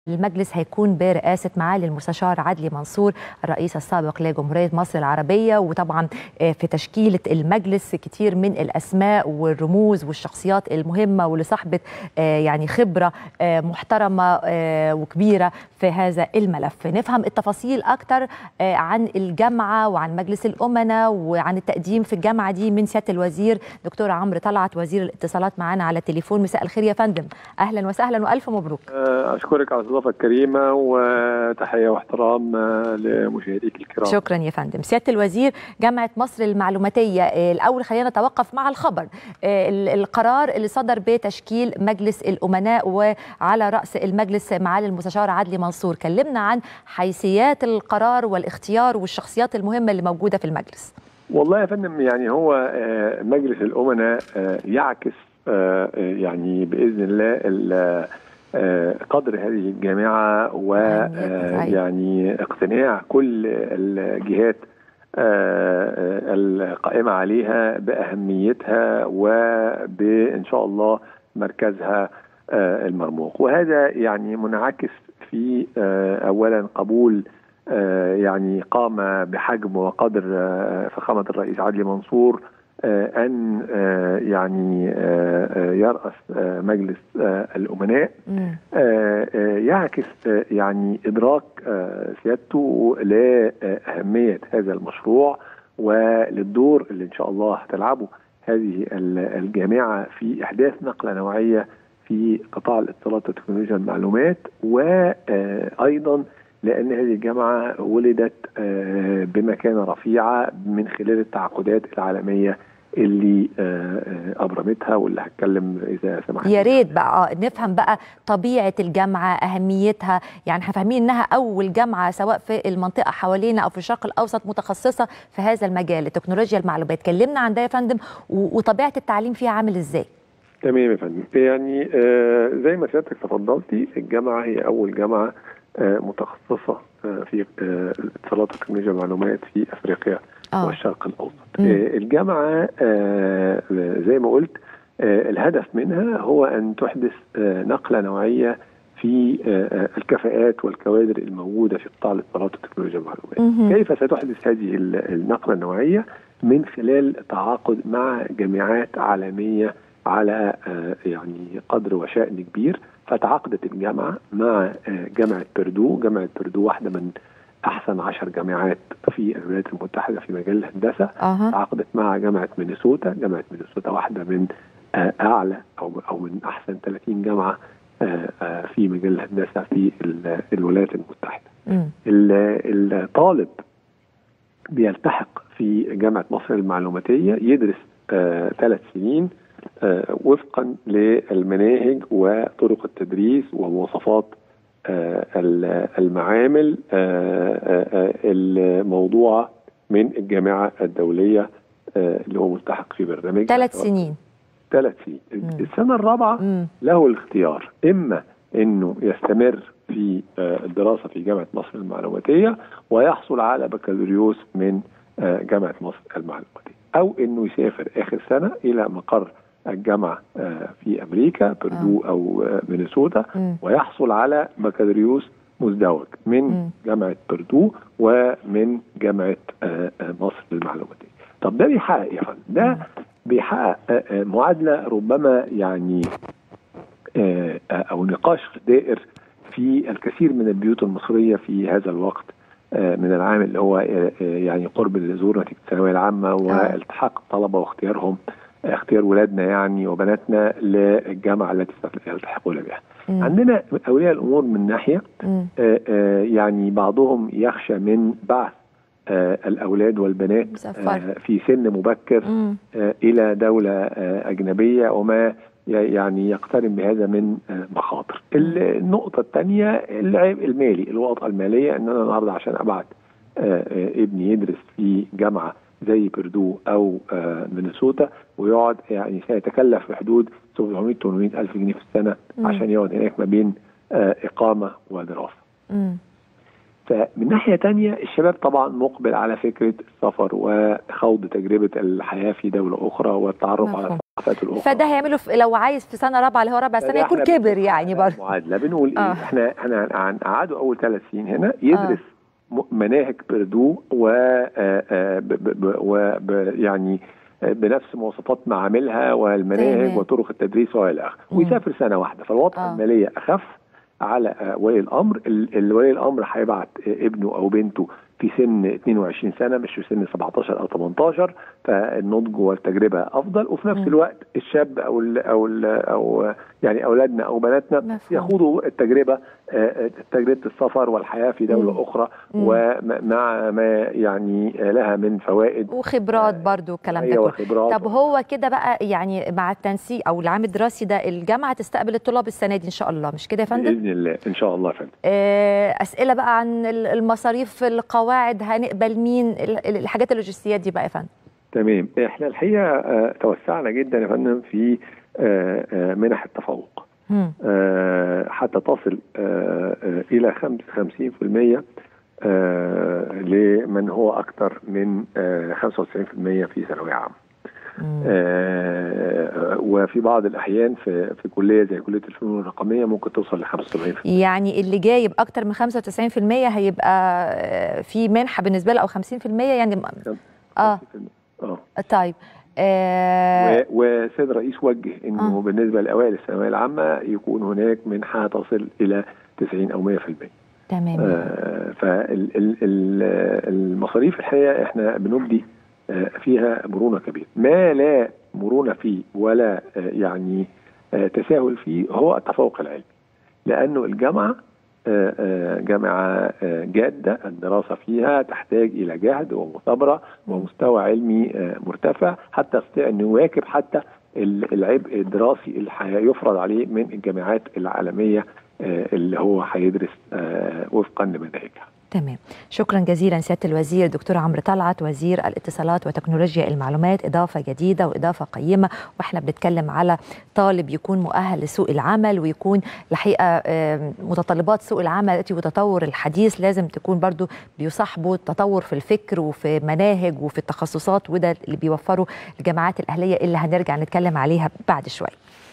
المجلس هيكون برئاسة معالي المستشار عدلي منصور الرئيس السابق لجمهورية مصر العربية وطبعا في تشكيلة المجلس كتير من الأسماء والرموز والشخصيات المهمة واللي صاحبة يعني خبرة محترمة وكبيرة في هذا الملف نفهم التفاصيل أكتر عن الجامعة وعن مجلس الأمناء وعن التقديم في الجامعة دي من سيادة الوزير دكتور عمرو طلعت وزير الاتصالات معنا على التليفون مساء الخير يا فندم أهلا وسهلا وألف مبروك أشكرك على الاستضافه الكريمه وتحيه واحترام لمشاهديك الكرام. شكرا يا فندم. سياده الوزير جامعه مصر المعلوماتيه الاول خلينا نتوقف مع الخبر القرار اللي صدر بتشكيل مجلس الامناء وعلى راس المجلس معالي المستشار عدلي منصور، كلمنا عن حيثيات القرار والاختيار والشخصيات المهمه اللي موجوده في المجلس. والله يا فندم يعني هو مجلس الامناء يعكس يعني باذن الله قدر هذه الجامعة ويعني اقتناع كل الجهات القائمة عليها بأهميتها وبإن شاء الله مركزها المرموق وهذا يعني منعكس في أولا قبول يعني قام بحجم وقدر فخامة الرئيس عدلي منصور أن يعني يرأس مجلس الأمناء يعكس يعني إدراك سيادته لأهمية هذا المشروع وللدور اللي إن شاء الله هتلعبه هذه الجامعة في إحداث نقلة نوعية في قطاع الاتصالات وتكنولوجيا المعلومات وأيضا لأن هذه الجامعة ولدت بمكانة رفيعة من خلال التعاقدات العالمية اللي ابرمتها واللي هتكلم اذا سمحت يا ريت بقى نفهم بقى طبيعه الجامعه اهميتها يعني احنا فاهمين انها اول جامعه سواء في المنطقه حوالينا او في الشرق الاوسط متخصصه في هذا المجال تكنولوجيا المعلومات كلمنا عن ده يا فندم وطبيعه التعليم فيها عامل ازاي تمام يا فندم يعني آه زي ما سيادتك تفضلتي الجامعه هي اول جامعه آه متخصصه آه في الاتصالات وتكنولوجيا المعلومات في افريقيا أوه. والشرق الاوسط مم. آه الجامعه آه زي ما قلت آه الهدف منها هو ان تحدث آه نقله نوعيه في آه الكفاءات والكوادر الموجوده في قطاع الاتصالات وتكنولوجيا المعلومات. كيف ستحدث هذه النقله النوعيه؟ من خلال تعاقد مع جامعات عالميه على آه يعني قدر وشأن كبير فتعاقدت الجامعه مع آه جامعه بردو، جامعه بردو واحده من احسن عشر جامعات في الولايات المتحده في مجال الهندسه أه. تعاقدت مع جامعه مينيسوتا جامعه مينيسوتا واحده من آه اعلى او او من احسن 30 جامعه آه آه في مجال الهندسه في الولايات المتحده الطالب بيلتحق في جامعه مصر المعلوماتيه يدرس ثلاث سنين وفقا للمناهج وطرق التدريس ومواصفات المعامل الموضوعة من الجامعة الدولية اللي هو ملتحق في برنامج ثلاث سنين ثلاث سنين مم. السنة الرابعة مم. له الاختيار إما أنه يستمر في الدراسة في جامعة مصر المعلوماتية ويحصل على بكالوريوس من جامعة مصر المعلوماتية أو أنه يسافر آخر سنة إلى مقر الجامعة في أمريكا بردو آه. أو مينيسوتا ويحصل على بكالوريوس مزدوج من م. جامعة بردو ومن جامعة مصر المعلوماتية طب ده بيحقق يا فندم ده بيحقق معادلة ربما يعني أو نقاش دائر في الكثير من البيوت المصرية في هذا الوقت من العام اللي هو يعني قرب الظهور نتيجة الثانوية العامة والتحاق الطلبة واختيارهم اختيار ولادنا يعني وبناتنا للجامعه التي يلتحقون بها. مم. عندنا اولياء الامور من ناحيه آآ آآ يعني بعضهم يخشى من بعث الاولاد والبنات في سن مبكر الى دوله اجنبيه وما يعني يقترن بهذا من مخاطر. النقطه الثانيه العبء المالي، الوطأه الماليه ان انا النهارده عشان ابعت ابني يدرس في جامعه زي بردو او آه مينيسوتا ويقعد يعني سيتكلف في حدود 700 800 الف جنيه في السنه مم. عشان يقعد هناك ما بين آه اقامه ودراسه. مم. فمن ناحيه تانية الشباب طبعا مقبل على فكره السفر وخوض تجربه الحياه في دوله اخرى والتعرف على الثقافات الاخرى فده هيعمله في لو عايز في سنه رابعه اللي هو رابع سنه يكون كبر يعني برضه معادله بنقول آه. ايه احنا احنا هنقعدوا اول ثلاث سنين هنا يدرس م- مناهج بردو و آه، آه، ب- ب- ب- و ب- يعني آه، بنفس مواصفات معاملها والمناهج تمام. وطرق التدريس والى اخره مم. ويسافر سنه واحده فالوضع آه. الماليه اخف على آه، ولي الامر ال- ال- ولي الامر هيبعت آه، ابنه او بنته في سن 22 سنه مش في سن 17 او 18 فالنضج والتجربه افضل وفي نفس مم. الوقت الشاب او ال او ال او يعني اولادنا او بناتنا مفهوم. يخوضوا التجربه آه، تجربه السفر والحياه في دوله مم. اخرى مم. ومع ما يعني لها من فوائد وخبرات برضو الكلام ده أيوة، كله خبرات طب هو كده بقى يعني مع التنسيق او العام الدراسي ده الجامعه تستقبل الطلاب السنه دي ان شاء الله مش كده يا فندم باذن الله ان شاء الله يا فندم آه، اسئله بقى عن ال- المصاريف القواعد هنقبل مين ال- ال- الحاجات اللوجستيات دي بقى يا فندم تمام احنا الحقيقه آه، توسعنا جدا يا فندم في آه، آه، منح التفوق مم. آه، حتى تصل آه، آه، الى 55% آه، لمن هو اكثر من آه، 95% في ثانويه عامه مم. آه، وفي بعض الاحيان في في كليه زي كليه الفنون الرقميه ممكن توصل ل 75% يعني اللي جايب اكتر من 95% هيبقى آه، في منحه بالنسبه له او 50% يعني م- اه اه طيب آه و- والسيد الرئيس وجه انه آه. بالنسبه لاوائل الثانويه العامه يكون هناك منحه تصل الى 90 او 100% تمام آه فالمصاريف الحقيقه احنا بنبدي آه، فيها مرونه كبيره ما لا مرونه فيه ولا آه، يعني آه، تساهل فيه هو التفوق العلمي لانه الجامعه آه، آه، جامعه آه، جاده الدراسه فيها تحتاج الى جهد ومثابره ومستوى علمي آه، مرتفع حتى يستطيع انه يواكب حتى ال- العبء الدراسي اللي هيفرض عليه من الجامعات العالميه آه، اللي هو هيدرس آه، وفقا لمناهجها تمام شكرا جزيلا سياده الوزير دكتور عمرو طلعت وزير الاتصالات وتكنولوجيا المعلومات اضافه جديده واضافه قيمه واحنا بنتكلم على طالب يكون مؤهل لسوق العمل ويكون الحقيقه آم، متطلبات سوق العمل التي وتطور الحديث لازم تكون برضو بيصاحبه التطور في الفكر وفي مناهج وفي التخصصات وده اللي بيوفره الجامعات الاهليه اللي هنرجع نتكلم عليها بعد شويه